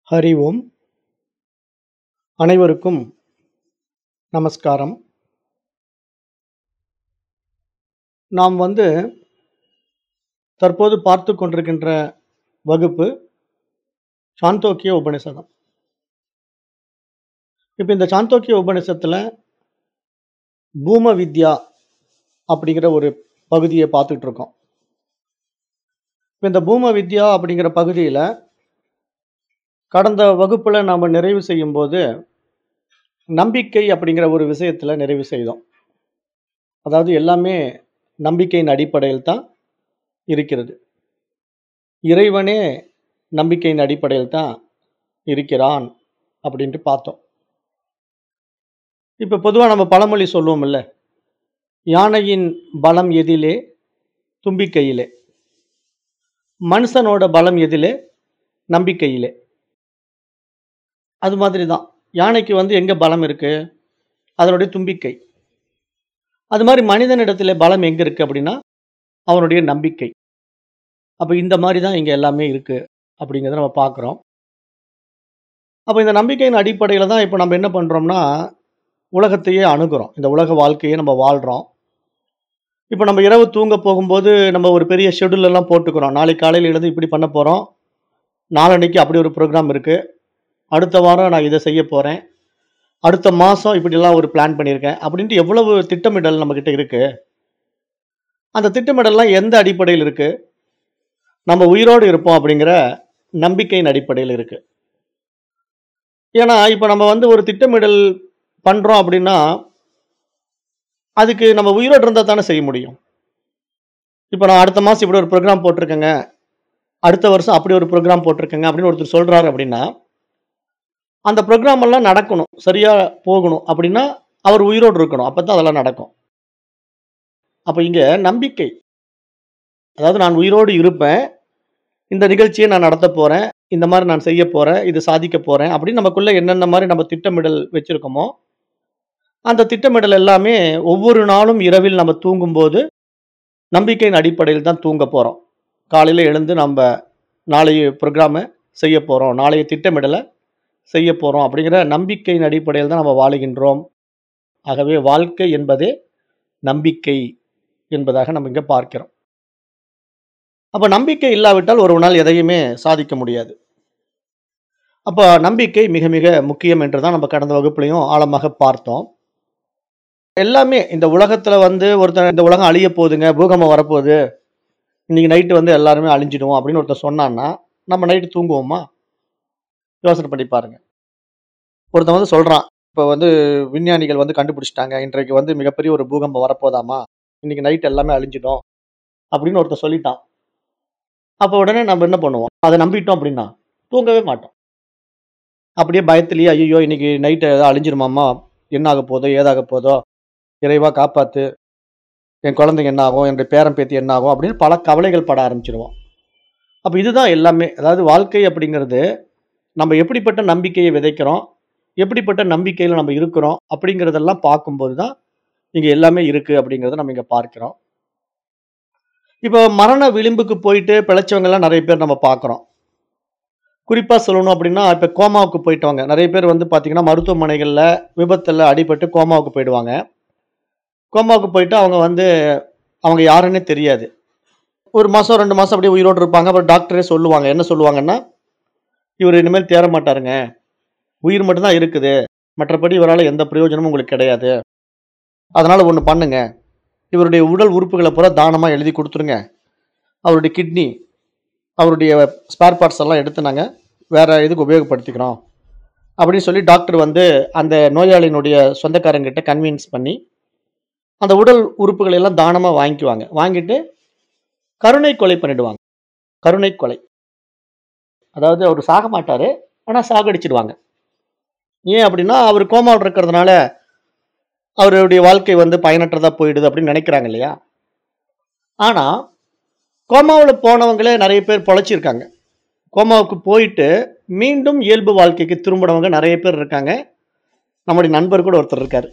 ஹரி ஓம் அனைவருக்கும் நமஸ்காரம் நாம் வந்து தற்போது பார்த்து கொண்டிருக்கின்ற வகுப்பு சாந்தோக்கிய உபனிஷதம் இப்போ இந்த சாந்தோக்கிய உபனிஷத்தில் பூம வித்யா அப்படிங்கிற ஒரு பகுதியை பார்த்துட்டு இருக்கோம் இப்போ இந்த பூம வித்யா அப்படிங்கிற பகுதியில் கடந்த வகுப்பில் நாம் நிறைவு செய்யும்போது நம்பிக்கை அப்படிங்கிற ஒரு விஷயத்தில் நிறைவு செய்தோம் அதாவது எல்லாமே நம்பிக்கையின் அடிப்படையில் தான் இருக்கிறது இறைவனே நம்பிக்கையின் அடிப்படையில் தான் இருக்கிறான் அப்படின்ட்டு பார்த்தோம் இப்போ பொதுவாக நம்ம பழமொழி சொல்லுவோம்ல யானையின் பலம் எதிலே தும்பிக்கையிலே மனுஷனோட பலம் எதிலே நம்பிக்கையிலே அது மாதிரி தான் யானைக்கு வந்து எங்கே பலம் இருக்கு அதனுடைய தும்பிக்கை அது மாதிரி மனிதனிடத்தில் பலம் எங்கே இருக்கு அப்படின்னா அவனுடைய நம்பிக்கை அப்போ இந்த மாதிரி தான் இங்கே எல்லாமே இருக்கு அப்படிங்கிறத நம்ம பார்க்குறோம் அப்போ இந்த நம்பிக்கையின் அடிப்படையில் தான் இப்போ நம்ம என்ன பண்ணுறோம்னா உலகத்தையே அணுகுறோம் இந்த உலக வாழ்க்கையை நம்ம வாழ்கிறோம் இப்போ நம்ம இரவு தூங்க போகும்போது நம்ம ஒரு பெரிய ஷெடியூல் எல்லாம் போட்டுக்கிறோம் நாளைக்கு காலையில் எழுந்து இப்படி பண்ண போகிறோம் நாளன்னைக்கு அப்படி ஒரு ப்ரோக்ராம் இருக்குது அடுத்த வாரம் நான் இதை செய்ய போகிறேன் அடுத்த மாதம் இப்படிலாம் ஒரு பிளான் பண்ணியிருக்கேன் அப்படின்ட்டு எவ்வளவு திட்டமிடல் நம்மக்கிட்ட இருக்குது அந்த திட்டமிடல்லாம் எந்த அடிப்படையில் இருக்குது நம்ம உயிரோடு இருப்போம் அப்படிங்கிற நம்பிக்கையின் அடிப்படையில் இருக்குது ஏன்னா இப்போ நம்ம வந்து ஒரு திட்டமிடல் பண்ணுறோம் அப்படின்னா அதுக்கு நம்ம உயிரோடு இருந்தால் தானே செய்ய முடியும் இப்போ நான் அடுத்த மாதம் இப்படி ஒரு ப்ரோக்ராம் போட்டிருக்கேங்க அடுத்த வருஷம் அப்படி ஒரு ப்ரோக்ராம் போட்டிருக்கேங்க அப்படின்னு ஒருத்தர் சொல்கிறாரு அப்படின்னா அந்த ப்ரோக்ராம் எல்லாம் நடக்கணும் சரியாக போகணும் அப்படின்னா அவர் உயிரோடு இருக்கணும் அப்போ தான் அதெல்லாம் நடக்கும் அப்போ இங்கே நம்பிக்கை அதாவது நான் உயிரோடு இருப்பேன் இந்த நிகழ்ச்சியை நான் நடத்த போகிறேன் இந்த மாதிரி நான் செய்ய போகிறேன் இது சாதிக்க போகிறேன் அப்படின்னு நமக்குள்ளே என்னென்ன மாதிரி நம்ம திட்டமிடல் வச்சுருக்கோமோ அந்த திட்டமிடல் எல்லாமே ஒவ்வொரு நாளும் இரவில் நம்ம தூங்கும்போது நம்பிக்கையின் அடிப்படையில் தான் தூங்க போகிறோம் காலையில் எழுந்து நம்ம நாளைய ப்ரோக்ராமை செய்ய போகிறோம் நாளைய திட்டமிடலை செய்ய போகிறோம் அப்படிங்கிற நம்பிக்கையின் அடிப்படையில் தான் நம்ம வாழுகின்றோம் ஆகவே வாழ்க்கை என்பதே நம்பிக்கை என்பதாக நம்ம இங்கே பார்க்கிறோம் அப்போ நம்பிக்கை இல்லாவிட்டால் ஒருவனால் எதையுமே சாதிக்க முடியாது அப்போ நம்பிக்கை மிக மிக முக்கியம் என்று தான் நம்ம கடந்த வகுப்புலையும் ஆழமாக பார்த்தோம் எல்லாமே இந்த உலகத்தில் வந்து ஒருத்தர் இந்த உலகம் அழிய போகுதுங்க பூகம்பம் வரப்போகுது இன்னைக்கு நைட்டு வந்து எல்லாருமே அழிஞ்சிடுவோம் அப்படின்னு ஒருத்தர் சொன்னான்னா நம்ம நைட்டு தூங்குவோமா யோசனை பண்ணி பாருங்க ஒருத்தன் வந்து சொல்கிறான் இப்போ வந்து விஞ்ஞானிகள் வந்து கண்டுபிடிச்சிட்டாங்க இன்றைக்கு வந்து மிகப்பெரிய ஒரு பூகம்பம் வரப்போதாமா இன்னைக்கு நைட் எல்லாமே அழிஞ்சிடும் அப்படின்னு ஒருத்தன் சொல்லிட்டான் அப்போ உடனே நம்ம என்ன பண்ணுவோம் அதை நம்பிட்டோம் அப்படின்னா தூங்கவே மாட்டோம் அப்படியே பயத்திலேயே ஐயோ இன்னைக்கு நைட்டு ஏதாவது அழிஞ்சிருமாமா என்ன ஆக போதோ ஏதாக போதோ இறைவா காப்பாத்து என் குழந்தைங்க என்ன ஆகும் என்னுடைய பேரன் பேத்தி என்ன ஆகும் அப்படின்னு பல கவலைகள் பட ஆரம்பிச்சிருவோம் அப்போ இதுதான் எல்லாமே அதாவது வாழ்க்கை அப்படிங்கிறது நம்ம எப்படிப்பட்ட நம்பிக்கையை விதைக்கிறோம் எப்படிப்பட்ட நம்பிக்கையில் நம்ம இருக்கிறோம் அப்படிங்கிறதெல்லாம் பார்க்கும்போது தான் இங்கே எல்லாமே இருக்குது அப்படிங்கிறத நம்ம இங்கே பார்க்கிறோம் இப்போ மரண விளிம்புக்கு போயிட்டு பிழைச்சவங்கெல்லாம் நிறைய பேர் நம்ம பார்க்குறோம் குறிப்பாக சொல்லணும் அப்படின்னா இப்போ கோமாவுக்கு போயிட்டவங்க நிறைய பேர் வந்து பார்த்தீங்கன்னா மருத்துவமனைகளில் விபத்தில் அடிபட்டு கோமாவுக்கு போயிடுவாங்க கோமாவுக்கு போயிட்டு அவங்க வந்து அவங்க யாருன்னே தெரியாது ஒரு மாதம் ரெண்டு மாதம் அப்படியே உயிரோடு இருப்பாங்க அப்புறம் டாக்டரே சொல்லுவாங்க என்ன சொல்லுவாங்கன்னா இவர் இனிமேல் தேர மாட்டாருங்க உயிர் மட்டும்தான் இருக்குது மற்றபடி இவரால் எந்த பிரயோஜனமும் உங்களுக்கு கிடையாது அதனால் ஒன்று பண்ணுங்க இவருடைய உடல் உறுப்புகளை பூரா தானமாக எழுதி கொடுத்துருங்க அவருடைய கிட்னி அவருடைய ஸ்பேர் பார்ட்ஸ் எல்லாம் எடுத்து நாங்கள் வேறு இதுக்கு உபயோகப்படுத்திக்கிறோம் அப்படின்னு சொல்லி டாக்டர் வந்து அந்த நோயாளியினுடைய சொந்தக்காரங்கிட்ட கன்வின்ஸ் பண்ணி அந்த உடல் உறுப்புகளை எல்லாம் தானமாக வாங்கிக்குவாங்க வாங்கிட்டு கருணை கொலை பண்ணிடுவாங்க கருணை கொலை அதாவது அவர் சாக மாட்டார் ஆனால் சாகடிச்சிடுவாங்க ஏன் அப்படின்னா அவர் கோமாவில் இருக்கிறதுனால அவருடைய வாழ்க்கை வந்து பயனற்றதாக போயிடுது அப்படின்னு நினைக்கிறாங்க இல்லையா ஆனால் கோமாவில் போனவங்களே நிறைய பேர் பொழைச்சிருக்காங்க கோமாவுக்கு போயிட்டு மீண்டும் இயல்பு வாழ்க்கைக்கு திரும்பினவங்க நிறைய பேர் இருக்காங்க நம்முடைய நண்பர் கூட ஒருத்தர் இருக்கார்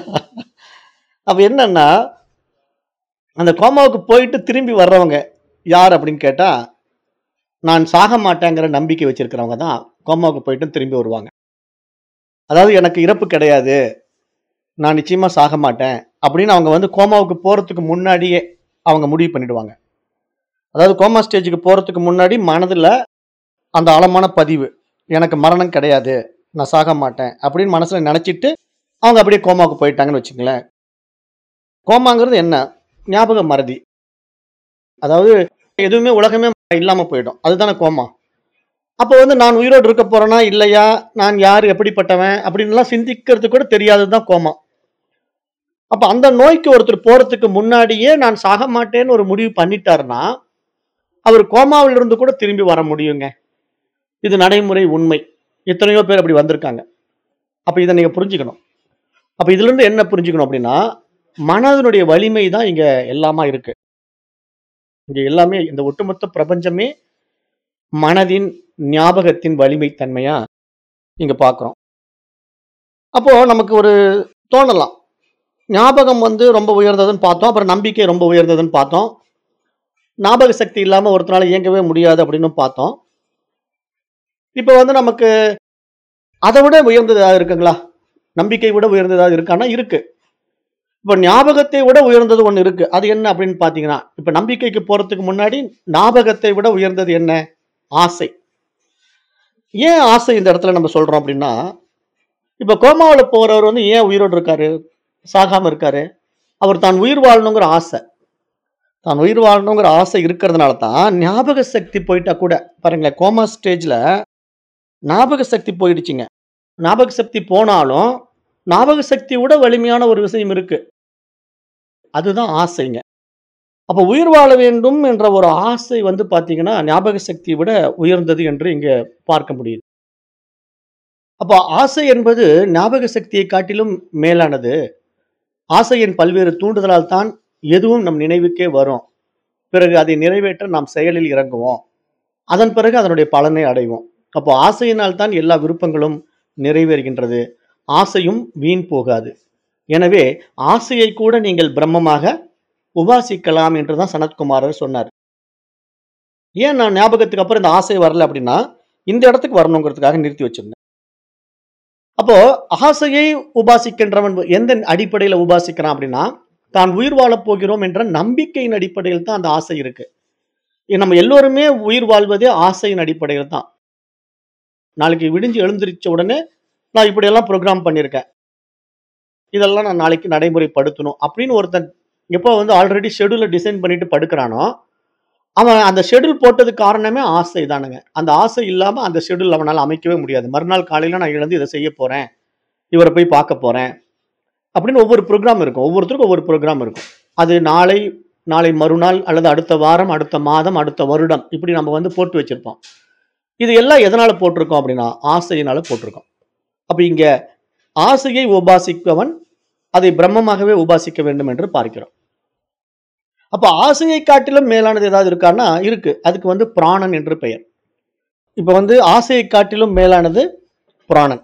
அப்போ என்னன்னா அந்த கோமாவுக்கு போயிட்டு திரும்பி வர்றவங்க யார் அப்படின்னு கேட்டால் நான் சாக மாட்டேங்கிற நம்பிக்கை வச்சிருக்கிறவங்க தான் கோமாவுக்கு போயிட்டு திரும்பி வருவாங்க அதாவது எனக்கு இறப்பு கிடையாது நான் நிச்சயமா சாக மாட்டேன் அப்படின்னு அவங்க வந்து கோமாவுக்கு போறதுக்கு முன்னாடியே அவங்க முடிவு பண்ணிடுவாங்க அதாவது கோமா ஸ்டேஜுக்கு போறதுக்கு முன்னாடி மனதுல அந்த ஆழமான பதிவு எனக்கு மரணம் கிடையாது நான் சாக மாட்டேன் அப்படின்னு மனசுல நினைச்சிட்டு அவங்க அப்படியே கோமாவுக்கு போயிட்டாங்கன்னு வச்சுங்களேன் கோமாங்கிறது என்ன ஞாபக மறதி அதாவது எதுவுமே உலகமே இல்லாம போயிடும் அதுதானே கோமா அப்போ வந்து நான் உயிரோடு இருக்க போறேனா இல்லையா நான் யார் எப்படிப்பட்டவன் அப்படின்லாம் சிந்திக்கிறது கூட தெரியாதது தான் கோமா அப்ப அந்த நோய்க்கு ஒருத்தர் போறதுக்கு முன்னாடியே நான் சாக மாட்டேன்னு ஒரு முடிவு பண்ணிட்டாருன்னா அவர் கோமாவில் இருந்து கூட திரும்பி வர முடியுங்க இது நடைமுறை உண்மை எத்தனையோ பேர் அப்படி வந்திருக்காங்க அப்ப இதை நீங்க புரிஞ்சுக்கணும் அப்ப இதுல இருந்து என்ன புரிஞ்சுக்கணும் அப்படின்னா மனதனுடைய வலிமை தான் இங்க எல்லாமா இருக்கு இங்க எல்லாமே இந்த ஒட்டுமொத்த பிரபஞ்சமே மனதின் ஞாபகத்தின் வலிமை தன்மையா இங்க பார்க்கிறோம் அப்போ நமக்கு ஒரு தோணலாம் ஞாபகம் வந்து ரொம்ப உயர்ந்ததுன்னு பார்த்தோம் அப்புறம் நம்பிக்கை ரொம்ப உயர்ந்ததுன்னு பார்த்தோம் ஞாபக சக்தி இல்லாம ஒருத்தனால இயங்கவே முடியாது அப்படின்னு பார்த்தோம் இப்போ வந்து நமக்கு அதை விட உயர்ந்ததா இருக்குங்களா நம்பிக்கை விட உயர்ந்ததா இருக்கான்னா இருக்கு இப்போ ஞாபகத்தை விட உயர்ந்தது ஒன்று இருக்கு அது என்ன அப்படின்னு பார்த்தீங்கன்னா இப்போ நம்பிக்கைக்கு போறதுக்கு முன்னாடி ஞாபகத்தை விட உயர்ந்தது என்ன ஆசை ஏன் ஆசை இந்த இடத்துல நம்ம சொல்றோம் அப்படின்னா இப்போ கோமாவில் போறவர் வந்து ஏன் உயிரோடு இருக்காரு சாகாம இருக்காரு அவர் தான் உயிர் வாழணுங்கிற ஆசை தான் உயிர் வாழணுங்கிற ஆசை இருக்கிறதுனால தான் ஞாபக சக்தி போயிட்டா கூட பாருங்களேன் கோமா ஸ்டேஜ்ல ஞாபக சக்தி போயிடுச்சுங்க ஞாபக சக்தி போனாலும் ஞாபக சக்தி விட வலிமையான ஒரு விஷயம் இருக்கு அதுதான் ஆசைங்க அப்ப உயிர் வாழ வேண்டும் என்ற ஒரு ஆசை வந்து பாத்தீங்கன்னா ஞாபக சக்தியை விட உயர்ந்தது என்று இங்க பார்க்க முடியுது அப்போ ஆசை என்பது ஞாபக சக்தியை காட்டிலும் மேலானது ஆசையின் பல்வேறு தூண்டுதலால் தான் எதுவும் நம் நினைவுக்கே வரும் பிறகு அதை நிறைவேற்ற நாம் செயலில் இறங்குவோம் அதன் பிறகு அதனுடைய பலனை அடைவோம் அப்போ ஆசையினால் தான் எல்லா விருப்பங்களும் நிறைவேறுகின்றது ஆசையும் வீண் போகாது எனவே ஆசையை கூட நீங்கள் பிரம்மமாக உபாசிக்கலாம் என்று தான் சனத்குமாரர் சொன்னார் ஏன் நான் ஞாபகத்துக்கு அப்புறம் இந்த ஆசை வரல அப்படின்னா இந்த இடத்துக்கு வரணுங்கிறதுக்காக நிறுத்தி வச்சிருந்தேன் அப்போ ஆசையை உபாசிக்கின்றவன் எந்த அடிப்படையில உபாசிக்கிறான் அப்படின்னா தான் உயிர் வாழப் போகிறோம் என்ற நம்பிக்கையின் அடிப்படையில் தான் அந்த ஆசை இருக்கு இது நம்ம எல்லோருமே உயிர் வாழ்வதே ஆசையின் அடிப்படையில் தான் நாளைக்கு விடிஞ்சு எழுந்திருச்ச உடனே நான் இப்படியெல்லாம் ப்ரோக்ராம் பண்ணியிருக்கேன் இதெல்லாம் நான் நாளைக்கு நடைமுறைப்படுத்தணும் அப்படின்னு ஒருத்தன் எப்போ வந்து ஆல்ரெடி ஷெடியூலை டிசைன் பண்ணிட்டு படுக்கிறானோ அவன் அந்த ஷெடியூல் போட்டதுக்கு காரணமே ஆசை தானுங்க அந்த ஆசை இல்லாம அந்த ஷெடியூல் அவனால் அமைக்கவே முடியாது மறுநாள் காலையில நான் எழுந்து இதை செய்ய போறேன் இவரை போய் பார்க்க போறேன் அப்படின்னு ஒவ்வொரு ப்ரோக்ராம் இருக்கும் ஒவ்வொருத்தருக்கும் ஒவ்வொரு ப்ரோக்ராம் இருக்கும் அது நாளை நாளை மறுநாள் அல்லது அடுத்த வாரம் அடுத்த மாதம் அடுத்த வருடம் இப்படி நம்ம வந்து போட்டு வச்சிருப்போம் இது எல்லாம் எதனால போட்டிருக்கோம் அப்படின்னா ஆசையினால போட்டிருக்கோம் அப்ப இங்க ஆசையை உபாசிப்பவன் அதை பிரம்மமாகவே உபாசிக்க வேண்டும் என்று பார்க்கிறோம் அப்ப ஆசையை காட்டிலும் மேலானது ஏதாவது இருக்கான்னா இருக்கு அதுக்கு வந்து பிராணன் என்று பெயர் இப்ப வந்து ஆசையை காட்டிலும் மேலானது பிராணன்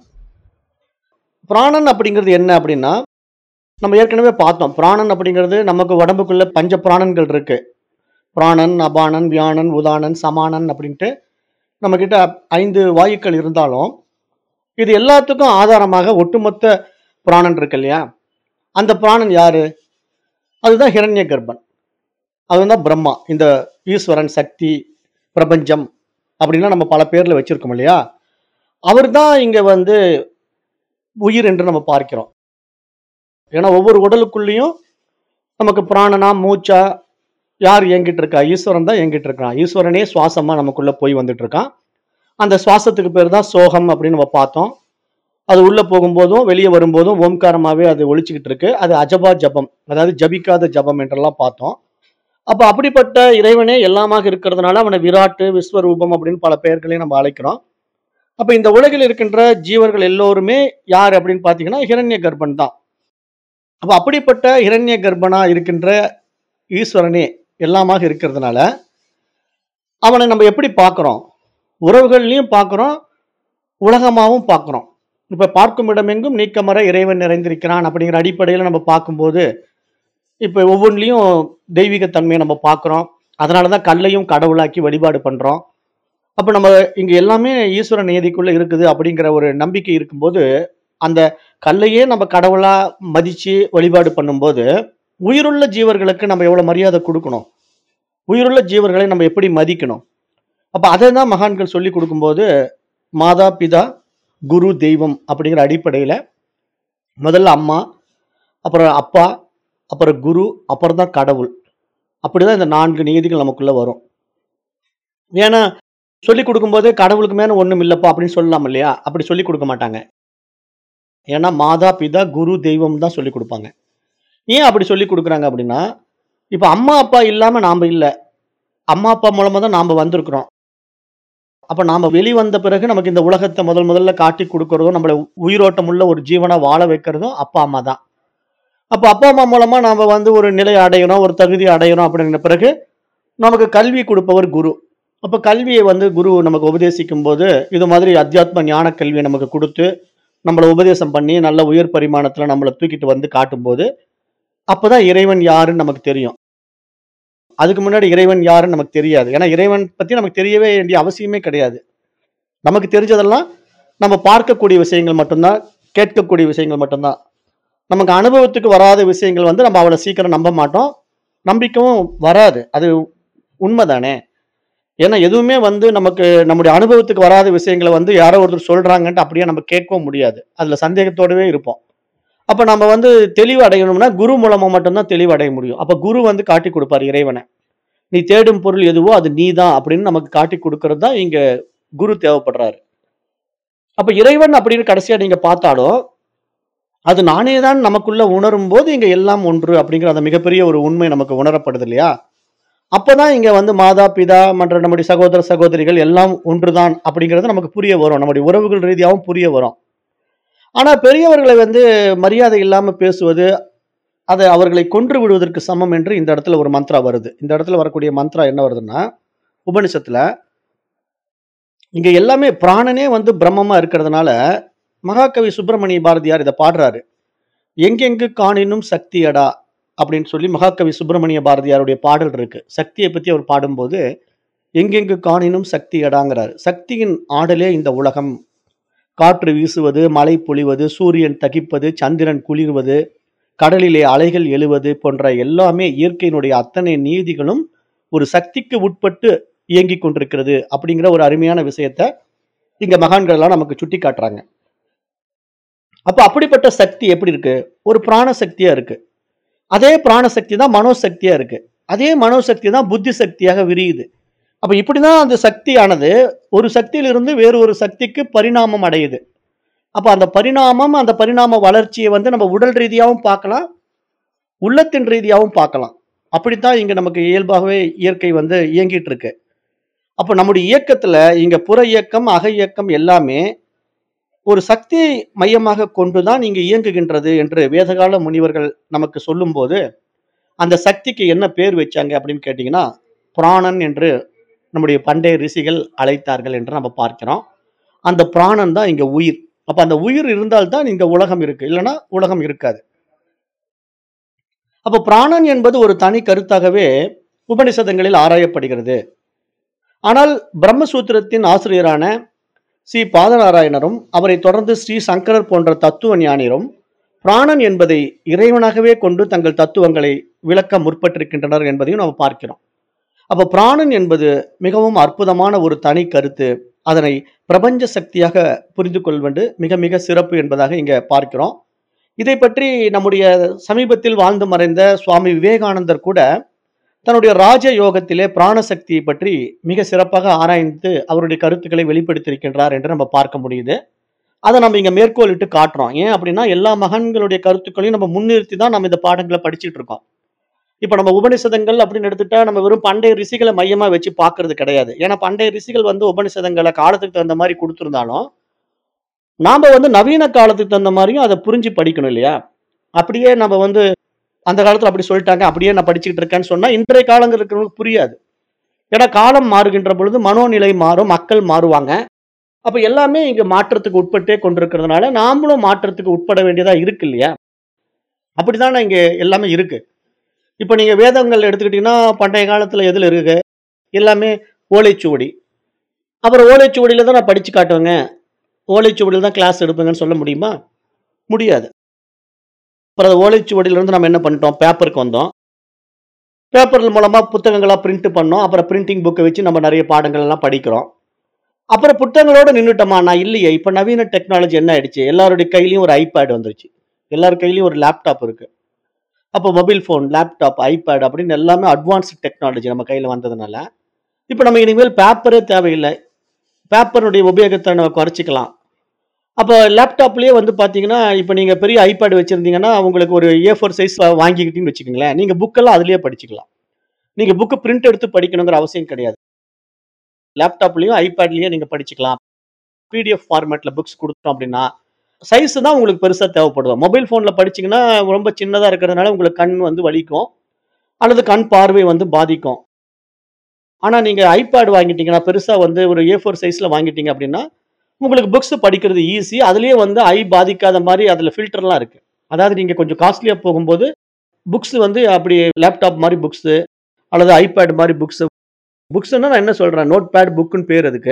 பிராணன் அப்படிங்கிறது என்ன அப்படின்னா நம்ம ஏற்கனவே பார்த்தோம் பிராணன் அப்படிங்கிறது நமக்கு உடம்புக்குள்ள பஞ்ச பிராணன்கள் இருக்கு பிராணன் அபானன் வியானன் உதானன் சமானன் அப்படின்ட்டு நம்ம கிட்ட ஐந்து வாயுக்கள் இருந்தாலும் இது எல்லாத்துக்கும் ஆதாரமாக ஒட்டுமொத்த பிராணன் இருக்கு இல்லையா அந்த பிராணன் யாரு அதுதான் ஹிரண்ய கர்ப்பன் அதுதான் பிரம்மா இந்த ஈஸ்வரன் சக்தி பிரபஞ்சம் அப்படின்லாம் நம்ம பல பேர்ல வச்சிருக்கோம் இல்லையா அவர் தான் இங்க வந்து உயிர் என்று நம்ம பார்க்கிறோம் ஏன்னா ஒவ்வொரு உடலுக்குள்ளேயும் நமக்கு பிராணனா மூச்சா யார் இயங்கிட்டு இருக்கா ஈஸ்வரன் தான் இயங்கிட்டு இருக்கான் ஈஸ்வரனே சுவாசமா நமக்குள்ள போய் வந்துட்டு இருக்கான் அந்த சுவாசத்துக்கு பேர் தான் சோகம் அப்படின்னு நம்ம பார்த்தோம் அது உள்ள போகும்போதும் வெளியே வரும்போதும் ஓம்காரமாவே அது ஒழிச்சுக்கிட்டு இருக்கு அது அஜபா ஜபம் அதாவது ஜபிக்காத ஜபம் என்றெல்லாம் பார்த்தோம் அப்ப அப்படிப்பட்ட இறைவனே எல்லாமாக இருக்கிறதுனால அவனை விராட்டு விஸ்வரூபம் அப்படின்னு பல பெயர்களையும் நம்ம அழைக்கிறோம் அப்ப இந்த உலகில் இருக்கின்ற ஜீவர்கள் எல்லோருமே யார் அப்படின்னு பாத்தீங்கன்னா ஹிரண்ய கர்ப்பன் தான் அப்ப அப்படிப்பட்ட ஹிரண்ய கர்ப்பனா இருக்கின்ற ஈஸ்வரனே எல்லாமாக இருக்கிறதுனால அவனை நம்ம எப்படி பார்க்கிறோம் உறவுகள்லையும் பார்க்கிறோம் உலகமாகவும் பார்க்கிறோம் இப்ப பார்க்கும் இடமெங்கும் நீக்கமர இறைவன் நிறைந்திருக்கிறான் அப்படிங்கிற அடிப்படையில் நம்ம பார்க்கும்போது இப்ப ஒவ்வொன்றிலையும் தெய்வீக தன்மையை நம்ம பார்க்கிறோம் அதனால தான் கல்லையும் கடவுளாக்கி வழிபாடு பண்றோம் அப்ப நம்ம இங்க எல்லாமே ஈஸ்வர நியதிக்குள்ள இருக்குது அப்படிங்கிற ஒரு நம்பிக்கை இருக்கும்போது, அந்த கல்லையே நம்ம கடவுளா மதிச்சு வழிபாடு பண்ணும்போது, உயிருள்ள ஜீவர்களுக்கு நம்ம எவ்வளவு மரியாதை குடுக்கணும்? உயிருள்ள ஜீவர்களை நம்ம எப்படி மதிக்கணும்? அப்ப அத தான் மகான்கள் சொல்லிக் குடுக்கும்போது, மாதா, பிதா, குரு, தெய்வம் அப்படிங்கிற அடிப்படையில, முதல்ல அம்மா, அப்புறம் அப்பா, அப்புறம் குரு, அப்புறம் தான் கடவுள். அப்படிதான் இந்த 4 நியதிகள் நமக்குள்ள வரும். ஏன்னா, சொல்லிக் குடுக்கும்போதே கடவுளுக்கு மேல ஒண்ணும் இல்லப்பா அப்படின்னு சொல்லலாம் இல்லையா? அப்படி சொல்லிக் குடுக்க மாட்டாங்க. ஏன்னா, மாதா, பிதா, குரு, தெய்வம் தான் சொல்லிக் குடுப்பாங்க. ஏன் அப்படி சொல்லிக் குடுக்குறாங்க அப்படின்னா, இப்ப அம்மா, அப்பா இல்லாம நாம இல்ல. அம்மா, அப்பா மூலமா தான் நாம வந்திருக்கிறோம். அப்ப நாம வெளிவந்த பிறகு நமக்கு இந்த உலகத்த முதல் முதல்ல காட்டிக் குடுக்கிறதும், நம்மள உயிரோட்டம் உள்ள ஒரு ஜீவனா வாழ வைக்கிறதும் அப்பா, அம்மா தான். அப்ப அப்பா, அம்மா மூலமா நாம வந்து ஒரு நிலை அடையணும், ஒரு தகுதி அடையணும் அப்படின்ன பிறகு, நமக்கு கல்வி குடுப்பவர் குரு. அப்ப கல்வியை வந்து குரு நமக்கு உபதேசிக்கும்போது, இது மாதிரி அத்தியாத்ம ஞான கல்விய நமக்கு குடுத்து, நம்மள உபதேசம் பண்ணி, நல்ல உயர் பரிமாணத்துல நம்மள தூக்கிட்டு வந்து காட்டும்போது, அப்பதான் இறைவன் யாருன்னு நமக்கு தெரியும். அதுக்கு முன்னாடி இறைவன் யாருன்னு நமக்கு தெரியாது. ஏன்னா, இறைவன் பத்தி நமக்கு தெரியவே வேண்டிய அவசியமே கிடையாது. நமக்கு தெரிஞ்சதெல்லாம், நம்ம பார்க்கக்கூடிய விஷயங்கள் மட்டும் தான், கேட்கக்கூடிய விஷயங்கள் மட்டும் தான். நமக்கு அனுபவத்துக்கு வராத விஷயங்கள் வந்து நம்ம அவ்வளவு சீக்கிரம் நம்ப மாட்டோம். நம்பிக்கவும் வராது. அது உண்மதானே! ஏன்னா, எதுவுமே வந்து நமக்கு நம்முடைய அனுபவத்துக்கு வராத விஷயங்கள வந்து யாரோ ஒருத்தர் சொல்றாங்கன்ட்டு அப்படியே நம்ம கேட்கவும் முடியாது. அதுல சந்தேகத்தோடவே இருப்போம். அப்ப நம்ம வந்து தெளிவு அடையணும்னா, குரு மூலமா மட்டும் தான் தெளிவு அடைய முடியும். அப்ப குரு வந்து காட்டிக் குடுப்பார் இறைவன. "நீ தேடும் பொருள் எதுவோ அது நீ தான்" அப்படின்னு நமக்கு காட்டிக் குடுக்கிறது தான் இங்க குரு தேவைப்படுறாரு. அப்ப இறைவன் அப்படின்னு கடைசியா நீங்க பார்த்தாலும், அது நானே தான் நமக்குள்ள உணரும்போது, இங்க எல்லாம் ஒன்று அப்படிங்கிற அந்த மிகப்பெரிய ஒரு உண்மை நமக்கு உணரப்படுது இல்லையா? அப்பதான் இங்க வந்து மாதா, பிதா மற்ற நம்முடைய சகோதர, சகோதரிகள் எல்லாம் ஒன்றுதான் அப்படிங்கிறது நமக்கு புரிய வரும். நம்முடைய உறவுகள் ரீதியாவும் புரிய வரும். ஆனா பெரியவர்களை வந்து மரியாதை இல்லாம பேசுவது, அது அவர்களை கொன்று விடுவதற்கு சமம் என்று இந்த இடத்துல ஒரு மந்த்ரா வருது. இந்த இடத்துல வரக்கூடிய மந்த்ரா என்ன வருதுன்னா, உபனிஷத்துல இங்க எல்லாமே பிராணனே வந்து பிரம்மமா இருக்கிறதுனால, மகாகவி சுப்பிரமணிய பாரதியார் இத பாடுறாரு. "எங்கெங்கு காணினும் சக்தியடா" அப்படின்னு சொல்லி மகாகவி சுப்பிரமணிய பாரதியாருடைய பாடல் இருக்கு. சக்திய பத்தி அவர் பாடும்போது, "எங்கெங்கு காணினும் சக்தியடாங்கிறாரு." சக்தியின் ஆடலே இந்த உலகம். காற்று வீசுவது, மழை பொழிவது, சூரியன் தகிப்பது, சந்திரன் குளிர்வது, கடலிலே அலைகள் எழுவது போன்ற எல்லாமே இயற்கையினுடைய அத்தனை நீதிகளும் ஒரு சக்திக்கு உட்பட்டு இயங்கிக் கொண்டிருக்கிறது அப்படிங்கிற ஒரு அருமையான விஷயத்த இங்க மகான்கள் எல்லாம் நமக்கு சுட்டிக்காட்டுறாங்க. அப்ப அப்படிப்பட்ட சக்தி எப்படி இருக்கு? ஒரு பிராண சக்தியா இருக்கு. அதே பிராண சக்தி தான் மனோசக்தியா இருக்கு. அதே மனோசக்தி தான் புத்தி சக்தியாக விரியுது. அப்ப இப்படிதான் அந்த சக்தியானது ஒரு சக்தியிலிருந்து வேறு ஒரு சக்திக்கு பரிணாமம் அடையுது. அப்ப அந்த பரிணாமம், அந்த பரிணாம வளர்ச்சிய வந்து நம்ம உடல் ரீதியாவும் பார்க்கலாம். உள்ளத்தின் ரீதியாவும் பார்க்கலாம். அப்படித்தான் இங்க நமக்கு இயல்பாகவே இயற்கை வந்து இயங்கிட்டு இருக்கு. அப்ப நம்முடைய இயக்கத்துல இங்க புற இயக்கம், அக இயக்கம் எல்லாமே ஒரு சக்தியை மையமாக கொண்டு தான் இங்க இயங்குகின்றது என்று வேதகால முனிவர்கள் நமக்கு சொல்லும்போது, அந்த சக்திக்கு என்ன பேர் வச்சாங்க அப்படின்னு கேட்டீங்கன்னா, பிராணன் என்று நம்முடைய பண்டைய ரிஷிகள் அழைத்தார்கள் என்று நம்ம பார்க்கிறோம். அந்த பிராணன் தான் இங்க உயிர். அப்ப அந்த உயிர் இருந்தால் தான் இங்க உலகம் இருக்கு. இல்லன்னா உலகம் இருக்காது. அப்ப பிராணன் என்பது ஒரு தனி கருத்தாகவே உபனிஷதங்களில் ஆராயப்படுகிறது. ஆனால் பிரம்மசூத்திரத்தின் ஆசிரியரான ஸ்ரீ பாதநாராயணரும், அவரைத் தொடர்ந்து ஸ்ரீ சங்கரர் போன்ற தத்துவ ஞானியரும், பிராணன் என்பதை இறைவனாகவே கொண்டு தங்கள் தத்துவங்களை விளக்க முற்பட்டிருக்கின்றனர் என்பதையும் நாம் பார்க்கிறோம். அப்ப பிராணன் என்பது மிகவும் அற்புதமான ஒரு தனி கருத்து. அதனை பிரபஞ்ச சக்தியாக புரிந்து கொள்வது மிக மிக சிறப்பு என்பதாக இங்க பார்க்கிறோம். இதைப் பற்றி நம்முடைய சமீபத்தில் வாழ்ந்து மறைந்த சுவாமி விவேகானந்தர் கூட, தன்னுடைய ராஜ யோகத்திலே பிராண சக்தியை பற்றி மிக சிறப்பாக ஆராய்ந்து அவருடைய கருத்துக்களை வெளிப்படுத்தியிருக்கின்றார் என்று நம்ம பார்க்க முடியுது. அத நம்ம இங்க மேற்கோளிட்டு காட்டுறோம். ஏன் அப்படின்னா, எல்லா மகான்களுடைய கருத்துக்களையும் நம்ம முன்னிறுத்தி தான் நம்ம இந்த பாடங்கள படிச்சுட்டு இருக்கோம். இப்ப நம்ம உபனிஷதங்கள் அப்படின்னு எடுத்துட்டா, நம்ம வெறும் பண்டைய ரிஷிகள மையமா வச்சு பார்க்கிறது கிடையாது. ஏன்னா பண்டைய ரிஷிகள் வந்து உபனிஷதங்கள காலத்துக்கு தகுந்த மாரி குடுத்திருந்தாலும், நாம வந்து நவீன காலத்துக்கு தகுந்த மாரியும் அத புரிஞ்சு படிக்கணும் இல்லையா? அப்படியே நம்ம வந்து அந்த காலத்துல அப்படி சொல்லிட்டாங்க, அப்படியே நான் படிச்சுக்கிட்டு இருக்கேன்னு சொன்னா, இன்றைய காலங்கள்ல இருக்கிறவங்களுக்கு புரியாது. ஏன்னா காலம் மாறுகின்ற பொழுது மனோநிலை மாறும், மக்கள் மாறுவாங்க. அப்ப எல்லாமே இங்க மாற்றத்துக்கு உட்பட்டே கொண்டிருக்கிறதுனால, நாமளும் மாற்றத்துக்கு உட்பட வேண்டியதா இருக்கு இல்லையா? அப்படித்தானே இங்க எல்லாமே இருக்கு. இப்ப நீங்க வேதங்கள் எடுத்துக்கிட்டீங்கன்னா, பண்டைய காலத்துல எதுல இருக்கு? எல்லாமே ஓலைச்சுவடி. அப்புறம் ஓலைச்சுவடியில தான் நான் படிச்சு காட்டுவேங்க. ஓலைச்சுவடியில தான் கிளாஸ் எடுப்பேங்கன்னு சொல்ல முடியுமா? முடியாது. அப்புறம் அந்த ஓலைச்சுவடியிலிருந்து நம்ம என்ன பண்ணிட்டோம்? பேப்பருக்கு வந்தோம். பேப்பர் மூலமா புத்தகங்களா பிரிண்ட் பண்ணோம். அப்புறம் பிரிண்டிங் புக்க வச்சு நம்ம நெறைய பாடங்கள் எல்லாம் படிக்கிறோம். அப்புறம் புத்தகங்களோட நின்னுட்டோமா? நான் இல்லையே. இப்ப நவீன டெக்னாலஜி என்ன ஆயிடுச்சு? எல்லாருடைய கையிலயும் ஒரு ஐபேட் வந்துருச்சு. எல்லார் கையிலயும் ஒரு லேப்டாப் இருக்கு. அப்போ மொபைல் ஃபோன், லேப்டாப், ஐபேட் அப்படின்னு எல்லாமே அட்வான்ஸ்ட் டெக்னாலஜி நம்ம கையில வந்ததுனால, இப்ப நம்ம இனிமேல் பேப்பரே தேவையில்ல. பேப்பருடைய உபயோகத்த நம்ம குறைச்சுக்கலாம். அப்ப லேப்டாப்லயே வந்து பார்த்தீங்கன்னா, இப்ப நீங்க பெரிய ஐபேட் வச்சிருந்தீங்கன்னா, உங்களுக்கு ஒரு ஏ4 சைஸ் வாங்கிக்கிட்டீங்கன்னு வச்சுக்கங்களேன். நீங்க புக் எல்லாம் அதிலேயே படிச்சுக்கலாம். நீங்க புக் பிரிண்ட் எடுத்து படிக்கணுங்கிற அவசியம் கிடையாது. லேப்டாப்லயும், ஐபேட்லயும் நீங்க படிச்சுக்கலாம். பிடிஎஃப் ஃபார்மேட்ல புக்ஸ் குடுத்தோம் அப்படின்னா, சைஸ் தான் உங்களுக்கு பெருசா தேவைப்படுது. மொபைல் ஃபோன்ல படிச்சீங்கன்னா, ரொம்ப சின்னதா இருக்கிறதுனால உங்களுக்கு கண் வந்து வலிக்கும். அல்லது கண் பார்வை வந்து பாதிக்கும். ஆனா நீங்க ஐபேட் வாங்கிட்டீங்கன்னா, பெருசா வந்து ஒரு ஏ4 சைஸ்ல வாங்கிட்டீங்க அப்படின்னா, உங்களுக்கு புக்ஸ் படிக்கிறது ஈஸி. அதிலேயே வந்து ஐ பாதிக்காத மாரி அதுல ஃபில்டர்லாம் இருக்கு. அதாவது நீங்க கொஞ்சம் காஸ்ட்லியா போகும்போது, புக்ஸ் வந்து அப்படி லேப்டாப் மாரி புக்ஸ் அல்லது ஐபேட் மாரி புக்ஸ். புக்ஸ்ன்னா நான் என்ன சொல்றேன்? நோட்பேட், புக்குன்னு பேர் அதுக்கு.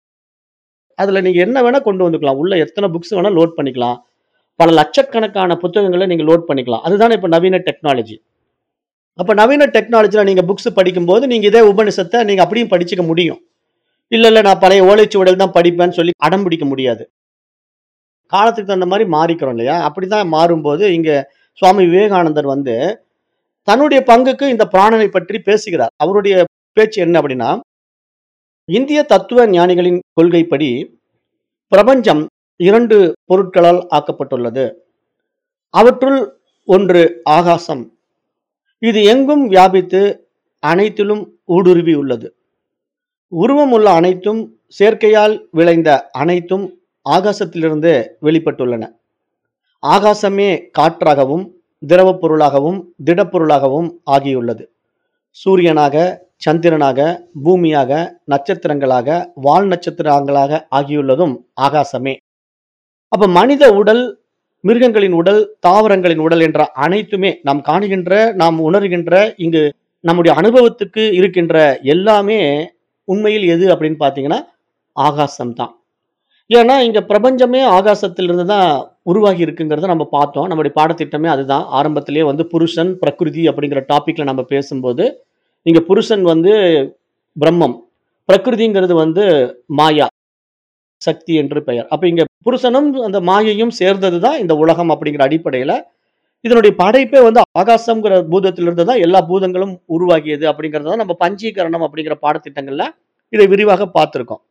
அதுல நீங்க என்ன வேணா கொண்டு வந்துக்கலாம். உள்ள எத்தன புக்ஸ் வேணா லோட் பண்ணிக்கலாம். பல லட்சக்கணக்கான புத்தகங்கள நீங்க லோட் பண்ணிக்கலாம். அதுதானே இப்ப நவீன டெக்னாலஜி. அப்ப நவீன டெக்னாலஜில நீங்க புக்ஸ் படிக்கும்போது, நீங்க இதே உபநிஷத்த நீங்க அப்படியும் படிச்சுக்க முடியும். இல்ல, இல்ல நான் பழைய ஓலைச்சுவடியில தான் படிப்பேன்னு சொல்லி அடம் பிடிக்க முடியாது. காலத்துக்கு தகுந்த மாரி மாறிக்கிறோம் இல்லையா? அப்படிதான் மாறும்போது, இங்க சுவாமி விவேகானந்தர் வந்து, தன்னுடைய பங்குக்கு இந்த பிராணனை பற்றி பேசுகிறார். அவருடைய பேச்சு என்ன அப்படின்னா, இந்திய தத்துவ ஞானிகளின் கொள்கைப்படி, பிரபஞ்சம் 2 பொருட்களால் ஆக்கப்பட்டுள்ளது. அவற்றுள் ஒன்று ஆகாசம். இது எங்கும் வியாபித்து அனைத்திலும் ஊடுருவி உள்ளது. உருவமுள்ள அனைத்தும், செயற்கையால் விளைந்த அனைத்தும் ஆகாசத்திலிருந்து வெளிப்பட்டுள்ளன. ஆகாசமே காற்றாகவும், திரவப் பொருளாகவும், திடப்பொருளாகவும் ஆகியுள்ளது. சூரியனாக, சந்திரனாக, பூமியாக, நட்சத்திரங்களாக, வால் நட்சத்திரங்களாக ஆகியுள்ளதும் ஆகாசமே. அப்ப மனித உடல், மிருகங்களின் உடல், தாவரங்களின் உடல் என்ற அனைத்துமே நாம் காணுகின்ற, நாம் உணர்கின்ற, இங்கு நம்முடைய அனுபவத்துக்கு இருக்கின்ற எல்லாமே உண்மையில் எது அப்படின்னு பார்த்தீங்கன்னா, ஆகாசம் தான். ஏன்னா, இங்க பிரபஞ்சமே ஆகாசத்திலிருந்து தான் உருவாகி இருக்குங்கிறத நம்ம பார்த்தோம். நம்முடைய பாடத்திட்டமே அதுதான். ஆரம்பத்திலேயே வந்து புருஷன், பிரகிருதி அப்படிங்கிற டாபிக்ல நம்ம பேசும்போது, இங்க புருஷன் வந்து பிரம்மம். பிரகிருதிங்கிறது வந்து மாயா. சக்தி என்று பெயர். அப்ப இங்க புருஷனும், அந்த மாயையும் சேர்ந்தது தான் இந்த உலகம் அப்படிங்கிற அடிப்படையில, இதனுடைய படைப்பே வந்து ஆகாசம்ங்கிற பூதத்திலிருந்து தான் எல்லா பூதங்களும் உருவாகியது அப்படிங்கிறத தான் நம்ம பஞ்சீகரணம் அப்படிங்கிற பாடத்திட்டங்கள்ல இதை விரிவாக பார்த்திருக்கோம்.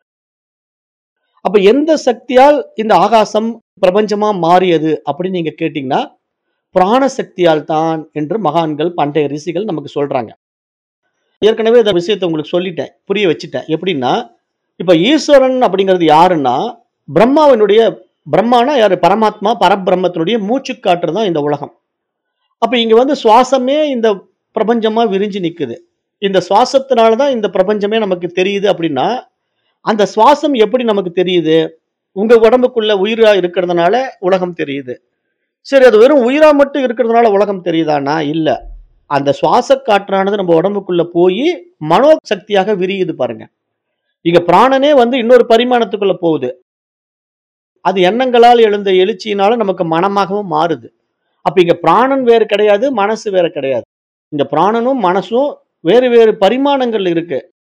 அப்ப எந்த சக்தியால் இந்த ஆகாசம் பிரபஞ்சமா மாறியது அப்படின்னு நீங்க கேட்டீங்கன்னா, பிராண சக்தியால் தான் என்று மகான்கள், பண்டைய ரிஷிகள் நமக்கு சொல்றாங்க. ஏற்கனவே இந்த விஷயத்த உங்களுக்கு சொல்லிட்டேன். புரிய வச்சுட்டேன். எப்படின்னா, இப்ப ஈஸ்வரன் அப்படிங்கிறது யாருன்னா, பிரம்மாவினுடைய பிரம்மானா யாரு? பரமாத்மா, பரபிரம்மத்தினுடைய மூச்சுக்காற்று தான் இந்த உலகம். அப்ப இங்க வந்து சுவாசமே இந்த பிரபஞ்சமா விரிஞ்சு நிக்குது. இந்த சுவாசத்தினால தான் இந்த பிரபஞ்சமே நமக்கு தெரியுது அப்படின்னா, அந்த சுவாசம் எப்படி நமக்கு தெரியுது? உங்க உடம்புக்குள்ள உயிரா இருக்கிறதுனால உலகம் தெரியுது. சரி அது வெறும் உயிரா மட்டும் இருக்கிறதுனால உலகம் தெரியுதான்னா, இல்ல. அந்த சுவாச காற்றானது நம்ம உடம்புக்குள்ள போயி, மனோ சக்தியாக விரியுது பாருங்க. இங்க பிராணனே வந்து இன்னொரு பரிமாணத்துக்குள்ள போகுது. அது எண்ணங்களால் எழுந்த எழுச்சியினால நமக்கு மனமாகவும் மாறுது. அப்ப இங்க பிராணன் வேறு கிடையாது, மனசு வேற கிடையாது. இந்த பிராணனும், மனசும் வேறு வேறு பரிமாணங்கள்ல இருக்கு.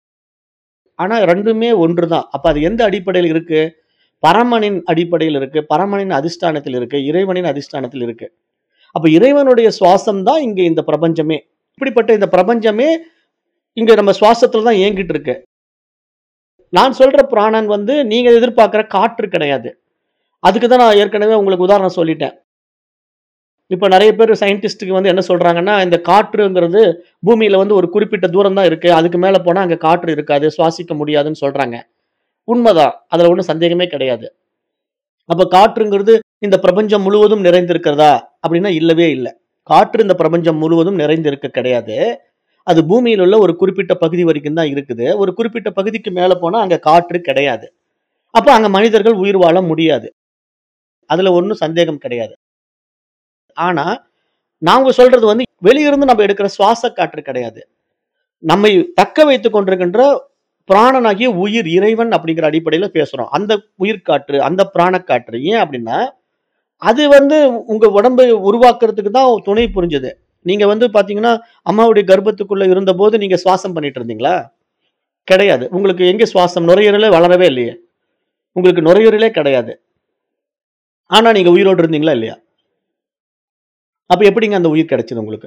ஆனா 2மே ஒன்று தான். அப்ப அது எந்த அடிப்படையில் இருக்கு? பரமனின் அடிப்படையில் இருக்கு. பரமனின் அதிஷ்டானத்தில் இருக்கு. இறைவனின் அதிஷ்டானத்தில் இருக்கு. அப்ப இறைவனுடைய சுவாசம் தான் இங்க இந்த பிரபஞ்சமே. இப்படிப்பட்ட இந்த பிரபஞ்சமே இங்க நம்ம சுவாசத்துல தான் இயங்கிட்டு இருக்கு. நான் சொல்ற பிராணன் வந்து நீங்க எதிர்பார்க்கிற காற்று கிடையாது. அதுக்கு தான் நான் ஏற்கனவே உங்களுக்கு உதாரணம் சொல்லிட்டேன். இப்ப நெறைய பேர் சயின்டிஸ்ட்க்கு வந்து என்ன சொல்றாங்கன்னா, இந்த காற்றுங்கிறது பூமியில வந்து ஒரு குறிப்பிட்ட தூரம் தான் இருக்கு. அதுக்கு மேல போனா அங்க காற்று இருக்காது. சுவாசிக்க முடியாதுன்னு சொல்றாங்க. உண்மதான். அதுல ஒண்ணும் சந்தேகமே கிடையாது. அப்ப காற்றுங்கிறது இந்த பிரபஞ்சம் முழுவதும் நிறைந்திருக்கிறதா? அப்படின்னா இல்லவே இல்ல. காற்று இந்த பிரபஞ்சம் முழுவதும் நிறைந்திருக்க கிடையாது. அது பூமியில உள்ள ஒரு குறிப்பிட்ட பகுதி வரைக்கும் தான் இருக்குது. ஒரு குறிப்பிட்ட பகுதிக்கு மேல போனா அங்க காற்று கிடையாது. அப்ப அங்க மனிதர்கள் உயிர் வாழ முடியாது. அதுல ஒண்ணும் சந்தேகம் கிடையாது. ஆனா, நாங்க சொல்றது வந்து வெளியிருந்து நம்ம எடுக்கிற சுவாச காற்று கிடையாது. நம்மை தக்க வைத்துக் கொண்டிருக்கின்ற பிராணனாகிய உயிர் இறைவன் அப்படிங்கிற அடிப்படையில பேசுறோம். அந்த உயிர்க்காற்று, அந்த பிராணக்காற்று. ஏன் அப்படின்னா, அது வந்து உங்க உடம்பை உருவாக்குறதுக்கு தான் துணை புரிஞ்சது. நீங்க வந்து பார்த்தீங்கன்னா, அம்மாவுடைய கர்ப்பத்துக்குள்ள இருந்தபோது நீங்க சுவாசம் பண்ணிட்டு இருந்தீங்களா? கிடையாது. உங்களுக்கு எங்க சுவாசம்? நுரையீரலே வளரவே இல்லையே. உங்களுக்கு நுரையீரலே கிடையாது. ஆனா நீங்க உயிரோடு இருந்தீங்களா? இல்லையா? அப்ப எப்படிங்க அந்த உயிர் கிடைச்சது உங்களுக்கு?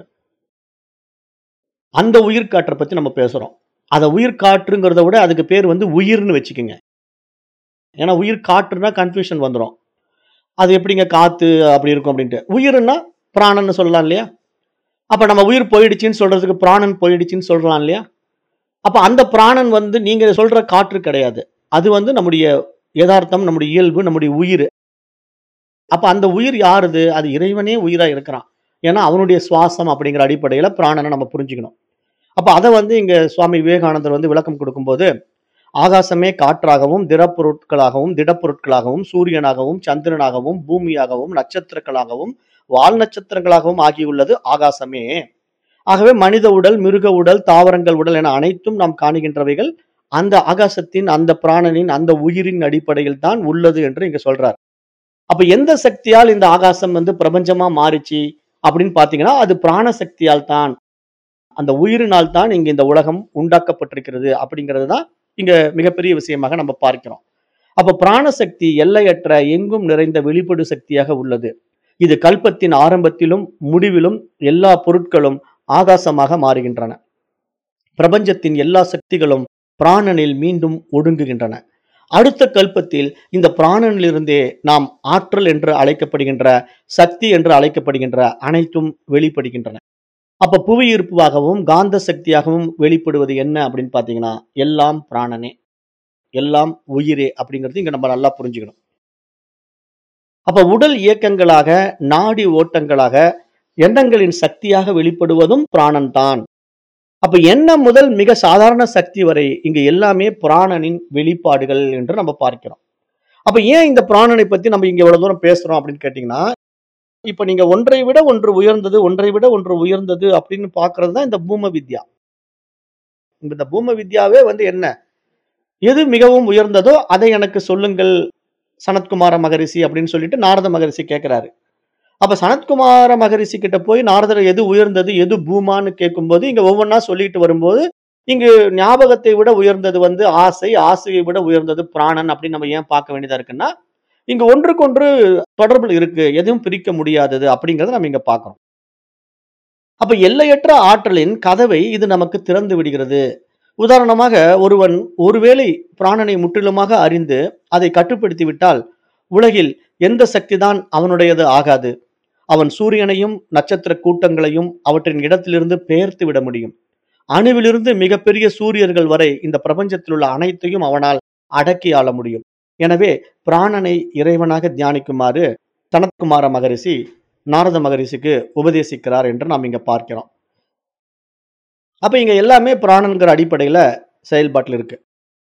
அந்த உயிர்க்காற்ற பத்தி நம்ம பேசுறோம். அத உயிர்க்காற்றுங்கிறத விட அதுக்கு பேர் வந்து உயிர்ன்னு வச்சுக்கங்க. ஏன்னா உயிர்க்காற்றுன்னா கன்ஃப்யூஷன் வந்துரும். அது எப்படிங்க காத்து அப்படி இருக்கும் அப்படின்ட்டு. உயிர்ன்னா பிராணன்னு சொல்லலாம் இல்லையா? அப்ப நம்ம உயிர் போயிடுச்சுன்னு சொல்றதுக்கு பிராணன் போயிடுச்சுன்னு சொல்லலாம் இல்லையா? அப்ப அந்த பிராணன் வந்து நீங்க சொல்ற காற்று கிடையாது. அது வந்து நம்முடைய எதார்த்தம், நம்முடைய இயல்பு, நம்முடைய உயிரு. அப்ப அந்த உயிர் யாருது? அது இறைவனே உயிரா இருக்கிறான். ஏன்னா அவனுடைய சுவாசம் அப்படிங்கிற அடிப்படையில பிராணன நம்ம புரிஞ்சுக்கணும். அப்ப அத வந்து இங்க சுவாமி விவேகானந்தர் வந்து விளக்கம் கொடுக்கும்போது, ஆகாசமே காற்றாகவும், திடப்பொருட்களாகவும், திடப்பொருட்களாகவும், சூரியனாகவும், சந்திரனாகவும், பூமியாகவும், நட்சத்திரங்களாகவும், வால் நட்சத்திரங்களாகவும் ஆகியுள்ளது ஆகாசமே. ஆகவே மனித உடல், மிருக உடல், தாவரங்கள் உடல் என அனைத்தும் நாம் காணுகின்றவைகள் அந்த ஆகாசத்தின், அந்த பிராணனின், அந்த உயிரின் அடிப்படையில் தான் உள்ளது என்று இங்க சொல்றார். அப்ப எந்த சக்தியால் இந்த ஆகாசம் வந்து பிரபஞ்சமா மாறிச்சு அப்படின்னு பார்த்தீங்கன்னா, அது பிராண சக்தியால் தான். அந்த உயிரினால் தான் இங்க இந்த உலகம் உண்டாக்கப்பட்டிருக்கிறது அப்படிங்கிறது தான் இங்க மிகப்பெரிய விஷயமாக நம்ம பார்க்கிறோம். அப்ப பிராணசக்தி எல்லையற்ற எங்கும் நிறைந்த வெளிப்படு சக்தியாக உள்ளது. இது கல்பத்தின் ஆரம்பத்திலும், முடிவிலும் எல்லா பொருட்களும் ஆகாசமாக மாறுகின்றன. பிரபஞ்சத்தின் எல்லா சக்திகளும் பிராணனில் மீண்டும் ஒடுங்குகின்றன. அடுத்த கல்பத்தில் இந்த பிராணனிலிருந்தே நாம் ஆற்றல் என்று அழைக்கப்படுகின்ற, சக்தி என்று அழைக்கப்படுகின்ற அனைத்தும் வெளிப்படுகின்றன. அப்ப புவியீர்ப்பாகவும், காந்த சக்தியாகவும் வெளிப்படுவது என்ன அப்படின்னு பார்த்தீங்கன்னா, எல்லாம் பிராணனே. எல்லாம் உயிரே அப்படிங்கிறது இங்க நம்ம நல்லா புரிஞ்சுக்கணும். அப்ப உடல் இயக்கங்களாக, நாடி ஓட்டங்களாக, எண்ணங்களின் சக்தியாக வெளிப்படுவதும் பிராணன் தான். அப்ப எண்ணம் முதல் மிக சாதாரண சக்தி வரை இங்க எல்லாமே பிராணனின் வெளிப்பாடுகள் என்று நம்ம பார்க்கிறோம். அப்ப ஏன் இந்த பிராணனை பத்தி நம்ம இங்க இவ்வளவு தூரம் பேசுறோம் அப்படின்னு கேட்டீங்கன்னா, இப்ப நீங்க ஒன்றை விட ஒன்று உயர்ந்தது, ஒன்றை விட ஒன்று உயர்ந்தது அப்படின்னு பார்க்கிறது தான் இந்த பூம வித்யா. இந்த பூம வித்யாவே வந்து என்ன? எது மிகவும் உயர்ந்ததோ அதை எனக்கு சொல்லுங்கள் சனத்குமார மகரிஷி அப்படின்னு சொல்லிட்டு நாரத மகரிஷி கேட்கிறாரு. அப்ப சனத்குமார மகரிஷி கிட்ட போய் நாரதர் எது உயர்ந்தது, எது பூமான்னு கேட்கும்போது இங்க ஒவ்வொன்னா சொல்லிட்டு வரும்போது, இங்கு ஞாபகத்தை விட உயர்ந்தது வந்து ஆசை, ஆசையை விட உயர்ந்தது பிராணன் அப்படின்னு நம்ம ஏன் பார்க்க வேண்டியதா இருக்குன்னா, இங்க ஒன்றுக்கொன்று தொடர்புல இருக்கு. எதுவும் பிரிக்க முடியாதது அப்படிங்கிறத நம்ம இங்க பார்க்கிறோம். அப்ப எல்லையற்ற ஆற்றலின் கதவை இது நமக்கு திறந்து விடுகிறது. உதாரணமாக ஒருவன் ஒருவேளை பிராணனை முற்றிலுமாக அறிந்து அதை கட்டுப்படுத்தி விட்டால், உலகில் எந்த சக்திதான் அவனுடையது ஆகாது. அவன் சூரியனையும், நட்சத்திர கூட்டங்களையும் அவற்றின் இடத்திலிருந்து பெயர்த்து விட முடியும். அணுவிலிருந்து மிகப்பெரிய சூரியர்கள் வரை இந்த பிரபஞ்சத்தில் உள்ள அனைத்தையும் அவனால் அடக்கி ஆள முடியும். எனவே பிராணனை இறைவனாக தியானிக்குமாறு சனத்குமார மகரிஷி நாரத மகரிஷிக்கு உபதேசிக்கிறார் என்று நாம் இங்க பார்க்கிறோம். அப்ப இங்க எல்லாமே பிராணன்கிற அடிப்படையில செயல்பாட்டுல இருக்கு.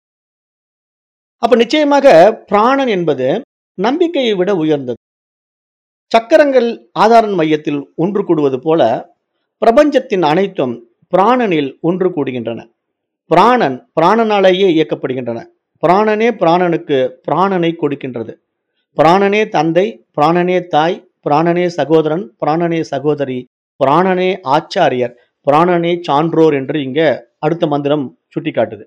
அப்ப நிச்சயமாக பிராணன் என்பது நம்பிக்கையை விட உயர்ந்தது. சக்கரங்கள் ஆதாரன் மையத்தில் ஒன்று கூடுவது போல, பிரபஞ்சத்தின் அனைத்தும் பிராணனில் ஒன்று கூடுகின்றன. பிராணன் பிராணனாலேயே இயக்கப்படுகின்றன. பிராணனே பிராணனுக்கு பிராணனை கொடுக்கின்றது. பிராணனே தந்தை, பிராணனே தாய், பிராணனே சகோதரன், பிராணனே சகோதரி, பிராணனே ஆச்சாரியர், பிராணனே சான்றோர் என்று இங்க அடுத்த மந்திரம் சுட்டிக்காட்டுது.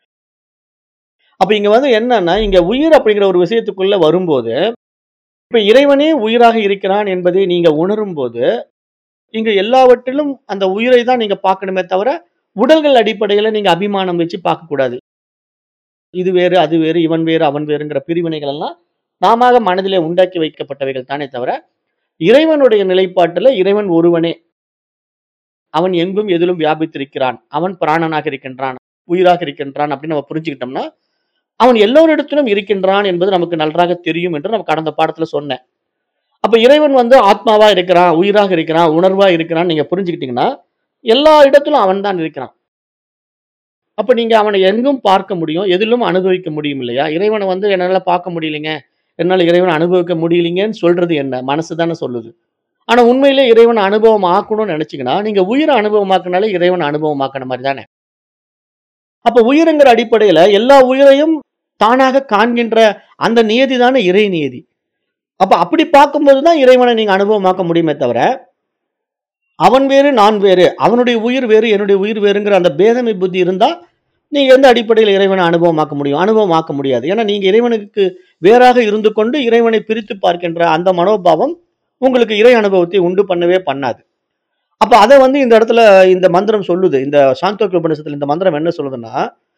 அப்ப இங்க வந்து என்னன்னா, இங்க உயிர் அப்படிங்கிற ஒரு விஷயத்துக்குள்ள வரும்போது, இப்ப இறைவனே உயிராக இருக்கிறான் என்பதை நீங்க உணரும்போது, இங்க எல்லாவற்றிலும் அந்த உயிரை தான் நீங்க பார்க்கணுமே தவிர, உடல்கள் அடிப்படையில நீங்க அபிமானம் வச்சு பார்க்கக்கூடாது. இது வேறு, அது வேறு, இவன் வேறு, அவன் வேறுங்கிற பிரிவினைகள் எல்லாம் நாமாக மனதிலே உண்டாக்கி வைக்கப்பட்டவைகள் தானே தவிர, இறைவனுடைய நிலைப்பாட்டுல இறைவன் ஒருவனே. அவன் எங்கும் எதிலும் வியாபித்திருக்கிறான். அவன் பிராணனாக இருக்கின்றான். உயிராக இருக்கின்றான் அப்படின்னு நம்ம புரிஞ்சுக்கிட்டோம்னா, அவன் எல்லோரிடத்திலும் இருக்கின்றான் என்பது நமக்கு நன்றாக தெரியும் என்று நம்ம கடந்த பாடத்துல சொன்னேன். அப்ப இறைவன் வந்து ஆத்மாவா இருக்கிறான், உயிராக இருக்கிறான், உணர்வா இருக்கிறான்னு நீங்க புரிஞ்சுக்கிட்டீங்கன்னா, எல்லா இடத்திலும் அவன் தான் இருக்கிறான். அப்ப நீங்க அவனை எங்கும் பார்க்க முடியும். எதிலும் அனுபவிக்க முடியும் இல்லையா? இறைவன வந்து என்னால பார்க்க முடியலைங்க. என்னால இறைவன அனுபவிக்க முடியலைங்கன்னு சொல்றது என்ன? மனசு தானே சொல்லுது. ஆனா உண்மையிலே இறைவன அனுபவம் ஆக்கணும்னு நினைச்சீங்கன்னா, நீங்க உயிர அனுபவமாக்குனாலே இறைவன அனுபவமாக்குன மாரி தானே. அப்ப உயிருங்கிற அடிப்படையில எல்லா உயிரையும் தானாக காண்கின்ற அந்த நியதி தானே இறை நியதி அப்ப அப்படி பார்க்கும்போது தான் இறைவனை நீங்க அனுபவமாக்க முடியுமே தவிர அவன் வேறு நான் வேறு அவனுடைய உயிர் வேறு என்னுடைய உயிர் வேறுங்கிற அந்த பேதமை புத்தி இருந்தா நீங்க எந்த அடிப்படையில் இறைவனை அனுபவமாக்க முடியும் அனுபவமாக்க முடியாது ஏன்னா நீங்க இறைவனுக்கு வேறாக இருந்து கொண்டு இறைவனை பிரித்து பார்க்கின்ற அந்த மனோபாவம் உங்களுக்கு இறை அனுபவத்தை உண்டு பண்ணவே பண்ணாது அப்ப அதை வந்து இந்த இடத்துல இந்த மந்திரம் சொல்லுது இந்த சாந்தோக்கிய உபநிஷத்துல இந்த மந்திரம் என்ன சொல்லுதுன்னா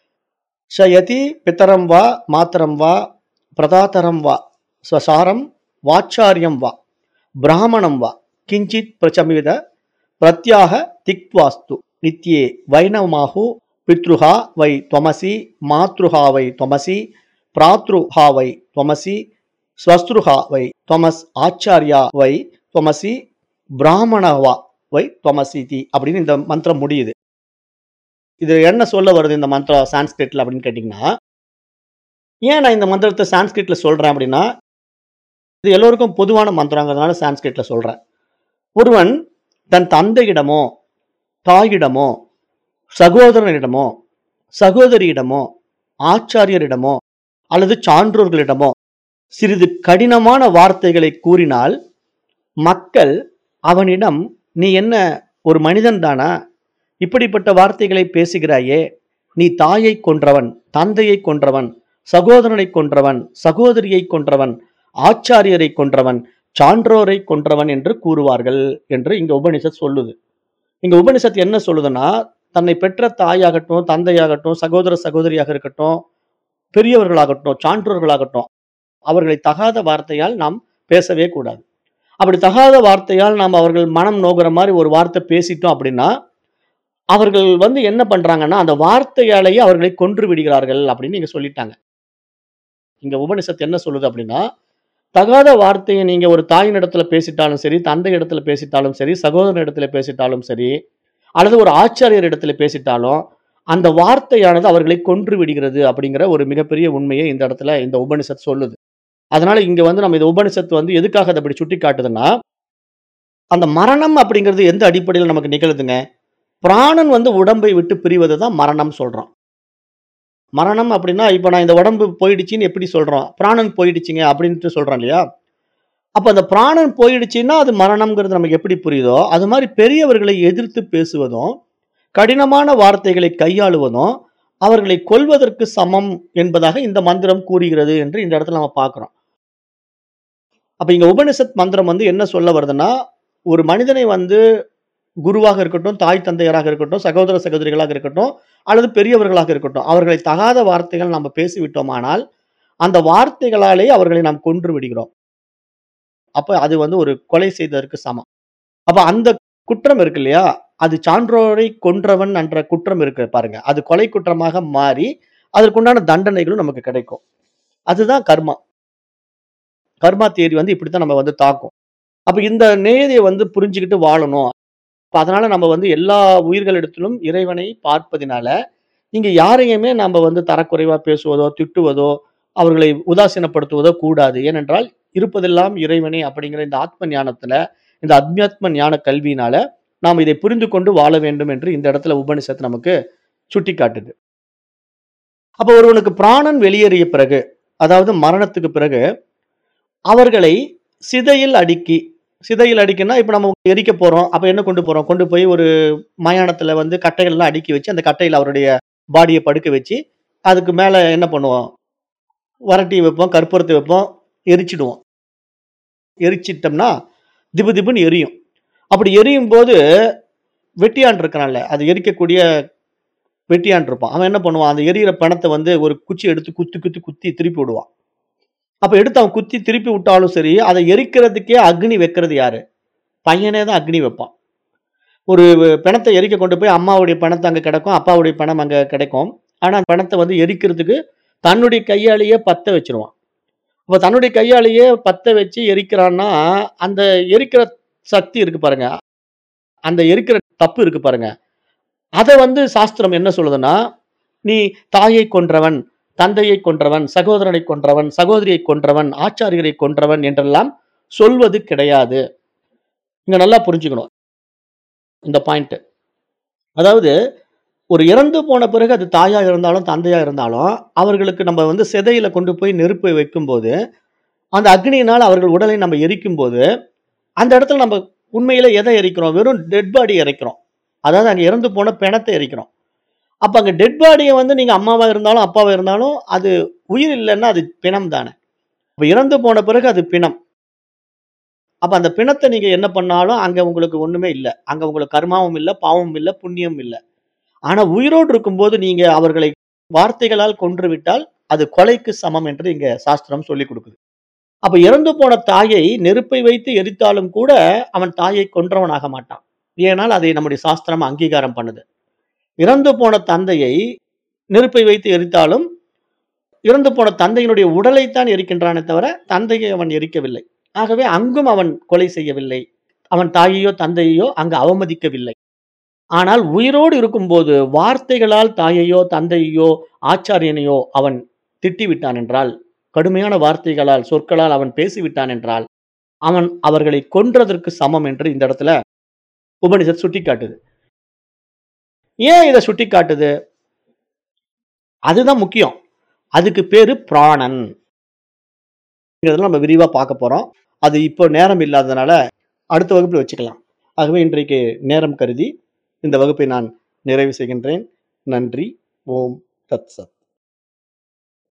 ஷயதி பித்தரம் வா மாத்திரம் வா பிரதாத்தரம் வா ஸ்வசாரம் வாச்சாரியம் வா பிராமணம் வா கிஞ்சித் பிரச்சமித பிரத்யாக திக்வாஸ்து நித்யே வைணவமாகு பித்ருஹா வை துவமசி மாத்ருஹா வை துவமசி பிராத்ருஹா வை துவமசி ஸ்வஸ்ருஹா வை துவமஸ் ஆச்சாரியா வை துவமசி பிராமணவா வை துவமசி தி அப்படின்னு இந்த மந்திரம் முடியுது இது என்ன சொல்ல வருது இந்த மந்திரம் சான்ஸ்கிரிட்ல அப்படின்னு கேட்டிங்கன்னா ஏன் நான் இந்த மந்திரத்தை சான்ஸ்கிரிட்ல சொல்றேன் அப்படின்னா இது எல்லோருக்கும் பொதுவான மந்திரங்கிறதுனால சான்ஸ்கிரிட்ல சொல்றேன் ஒருவன் தன் தந்தையிடமோ தாயிடமோ சகோதரனிடமோ சகோதரியிடமோ ஆச்சாரியரிடமோ அல்லது சான்றோர்களிடமோ சிறிது கடினமான வார்த்தைகளை கூறினால் மக்கள் அவனிடம் நீ என்ன ஒரு மனிதன் தானா இப்படிப்பட்ட வார்த்தைகளை பேசுகிறாயே நீ தாயை கொன்றவன் தந்தையை கொன்றவன் சகோதரனை கொன்றவன் சகோதரியை கொன்றவன் ஆச்சாரியரை கொன்றவன் சான்றோரை கொன்றவன் என்று கூறுவார்கள் என்று இங்க உபனிஷத் சொல்லுது இங்க உபனிஷத் என்ன சொல்லுதுன்னா தன்னை பெற்ற தாயாகட்டும் தந்தையாகட்டும் சகோதர சகோதரியாக இருக்கட்டும் பெரியவர்களாகட்டும் சான்றோர்களாகட்டும் அவர்களை தகாத வார்த்தையால் நாம் பேசவே கூடாது அப்படி தகாத வார்த்தையால் நாம் அவர்கள் மனம் நோகிற மாதிரி ஒரு வார்த்தை பேசிட்டோம் அப்படின்னா அவர்கள் வந்து என்ன பண்றாங்கன்னா அந்த வார்த்தையாலேயே அவர்களை கொன்று விடுகிறார்கள் அப்படின்னு இங்க சொல்லிட்டாங்க இங்க உபனிஷத் என்ன சொல்லுது அப்படின்னா தகாத வார்த்தையை நீங்க ஒரு தாயின் இடத்துல பேசிட்டாலும் சரி தந்தை இடத்துல பேசிட்டாலும் சரி சகோதரன் இடத்துல பேசிட்டாலும் சரி அல்லது ஒரு ஆச்சாரியர் இடத்துல பேசிட்டாலும் அந்த வார்த்தையானது அவர்களை கொன்று விடுகிறது அப்படிங்கிற ஒரு மிகப்பெரிய உண்மையை இந்த இடத்துல இந்த உபனிஷத் சொல்லுது அதனால இங்க வந்து நம்ம இந்த உபனிஷத் வந்து எதுக்காக அதை அப்படி சுட்டி காட்டுதுன்னா அந்த மரணம் அப்படிங்கிறது எந்த அடிப்படையில் நமக்கு நிகழுதுங்க பிராணன் வந்து உடம்பை விட்டு பிரிவது தான் மரணம் சொல்றோம் மரணம் அப்படின்னா இப்போ நான் இந்த உடம்பு போயிடுச்சின்னு எப்படி சொல்றோம் பிராணன் போயிடுச்சுங்க அப்படின்ட்டு சொல்றோம் இல்லையா அப்ப அந்த பிராணன் போயிடுச்சுன்னா அது மரணம்ங்கிறது நமக்கு எப்படி புரியுதோ அது மாதிரி பெரியவர்களை எதிர்த்து பேசுவதும் கடினமான வார்த்தைகளை கையாளுவதும் அவர்களை கொல்வதற்கு சமம் என்பதாக இந்த மந்திரம் கூறுகிறது என்று இந்த இடத்துல நம்ம பார்க்கிறோம் அப்ப இங்க உபனிஷத் மந்திரம் வந்து என்ன சொல்ல வருதுன்னா ஒரு மனிதனை வந்து குருவாக இருக்கட்டும் தாய் தந்தையராக இருக்கட்டும் சகோதர சகோதரிகளாக இருக்கட்டும் அல்லது பெரியவர்களாக இருக்கட்டும் அவர்களை தகாத வார்த்தைகள் நம்ம பேசிவிட்டோமானால் அந்த வார்த்தைகளாலே அவர்களை நாம் கொன்று விடுகிறோம் அப்ப அது வந்து ஒரு கொலை செய்ததற்கு சமம் அப்ப அந்த குற்றம் இருக்கு இல்லையா அது சான்றோரை கொன்றவன் என்ற குற்றம் இருக்கு பாருங்க அது கொலை குற்றமாக மாறி அதற்குண்டான தண்டனைகளும் நமக்கு கிடைக்கும் அதுதான் கர்மா கர்மா தேதி வந்து இப்படித்தான் நம்ம வந்து தாக்கும் அப்ப இந்த நேதியை வந்து புரிஞ்சுக்கிட்டு வாழணும் அப்ப அதனால நம்ம வந்து எல்லா உயிர்களிடத்திலும் இறைவனை பார்ப்பதினால இங்க யாரையுமே நம்ம வந்து தரக்குறைவா பேசுவதோ திட்டுவதோ அவர்களை உதாசீனப்படுத்துவதோ கூடாது ஏனென்றால் இருப்பதெல்லாம் இறைவனே அப்படிங்கிற இந்த ஆத்ம ஞானத்துல இந்த அத்யாத்ம ஞான கல்வியினால நாம் இதை புரிந்து கொண்டு வாழ வேண்டும் என்று இந்த இடத்துல உபனிஷத்து நமக்கு சுட்டி காட்டுது அப்ப ஒருவனுக்கு பிராணன் வெளியேறிய பிறகு அதாவது மரணத்துக்கு பிறகு அவர்களை சிதையில் அடுக்கி சிதையில் அடிக்கினா இப்போ நம்ம எரிக்க போறோம் அப்ப என்ன கொண்டு போறோம் கொண்டு போய் ஒரு மயானத்துல வந்து கட்டைகள் எல்லாம் அடுக்கி வச்சு அந்த கட்டையில் அவருடைய பாடியை படுக்க வச்சு அதுக்கு மேல என்ன பண்ணுவோம் வரட்டி வைப்போம் கற்பூரத்தை வைப்போம் எரிச்சிடுவோம் எரிச்சிட்டோம்னா திபு திபுன்னு எரியும் அப்படி எரியும் போது வெட்டியான் இருக்கிறான்ல அது எரிக்கக்கூடிய வெட்டியான் இருப்பான் அவன் என்ன பண்ணுவான் அந்த எரியிற பணத்தை வந்து ஒரு குச்சி எடுத்து குத்தி குத்தி குத்தி திருப்பி விடுவான் அப்ப எடுத்து அவன் குத்தி திருப்பி விட்டாலும் சரி அதை எரிக்கிறதுக்கே அக்னி வைக்கிறது யாரு பையனே தான் அக்னி வைப்பான் ஒரு பிணத்தை எரிக்க கொண்டு போய் அம்மாவுடைய பணத்தை அங்க கிடைக்கும் அப்பாவுடைய பணம் அங்க கிடைக்கும் ஆனா அந்த பணத்தை வந்து எரிக்கிறதுக்கு தன்னுடைய கையாலேயே பத்த வச்சிருவான் அப்ப தன்னுடைய கையாலேயே பத்த வச்சு எரிக்கிறான்னா அந்த எரிக்கிற சக்தி இருக்கு பாருங்க அந்த எரிக்கிற தப்பு இருக்கு பாருங்க அதை வந்து சாஸ்திரம் என்ன சொல்லுதுன்னா நீ தாயை கொன்றவன் தந்தையை கொன்றவன் சகோதரனை கொன்றவன் சகோதரியை கொன்றவன் ஆச்சாரியரை கொன்றவன் என்றெல்லாம் சொல்வது கிடையாது இங்க நல்லா புரிஞ்சுக்கணும் இந்த பாயிண்ட் அதாவது ஒரு இறந்து போன பிறகு அது தாயா இருந்தாலும், தந்தையா இருந்தாலும், அவர்களுக்கு நம்ம வந்து சிதையில கொண்டு போய் நெருப்பை வைக்கும்போது, அந்த அக்னியினால் அவர்கள் உடலை நம்ம எரிக்கும்போது, அந்த இடத்துல நம்ம உண்மையிலே எத எரிக்கிறோம்? வெறும் டெட் பாடி எரிக்கிறோம். அதாவது அங்க இறந்து போன பிணத்த எரிக்கிறோம். அப்ப அங்க டெட் பாடிய வந்து நீங்க அம்மாவா இருந்தாலும், அப்பாவா இருந்தாலும், அது உயிர் இல்லன்னா அது பிணம் தானே. அப்ப இறந்து போன பிறகு அது பிணம். அப்ப அந்த பிணத்த நீங்க என்ன பண்ணாலும், அங்க உங்களுக்கு ஒண்ணுமே இல்ல. அங்க உங்களுக்கு கர்மாவும் இல்ல, பாவமும் இல்ல, புண்ணியமும் இல்ல. ஆனா உயிரோடு இருக்கும்போது நீங்க அவர்களை வார்த்தைகளால் கொன்றுவிட்டால், அது கொலைக்கு சமம் என்று இங்க சாஸ்திரம் சொல்லிக் குடுக்குது. அப்ப இறந்து போன தாயை நெருப்பை வைத்து எரித்தாலும் கூட, அவன் தாயை கொன்றவன் ஆக மாட்டான். ஏனால் அதை நம்முடைய சாஸ்திரம் அங்கீகாரம் பண்ணுது. இறந்து போன தந்தையை நெருப்பை வைத்து எரித்தாலும், இறந்து போன தந்தையினுடைய உடலைத்தான் எரிக்கின்றானே தவிர, தந்தையை அவன் எரிக்கவில்லை. ஆகவே அங்கும் அவன் கொலை செய்யவில்லை. அவன் தாயையோ, தந்தையையோ அங்கு அவமதிக்கவில்லை. ஆனால் உயிரோடு இருக்கும்போது வார்த்தைகளால் தாயையோ, தந்தையையோ, ஆச்சாரியனையோ அவன் திட்டிவிட்டான் என்றால், கடுமையான வார்த்தைகளால், சொற்களால் அவன் பேசிவிட்டான் என்றால், அவன் அவர்களை கொன்றதற்கு சமம் என்று இந்த இடத்துல உபனிஷத் சுட்டிக்காட்டுது. ஏன் இத சுட்டிக்காட்டுது? அதுதான் முக்கியம். அதுக்கு பேரு பிராணன். இதெல்லாம் நம்ம விரிவா பார்க்க போறோம். அது இப்போ நேரம் இல்லாததுனால, அடுத்த வகுப்பில் வச்சுக்கலாம். ஆகவே இன்றைக்கு நேரம் கருதி, இந்த வகுப்பை நான் நிறைவு செய்கின்றேன். நன்றி. ஓம் தத் சத்.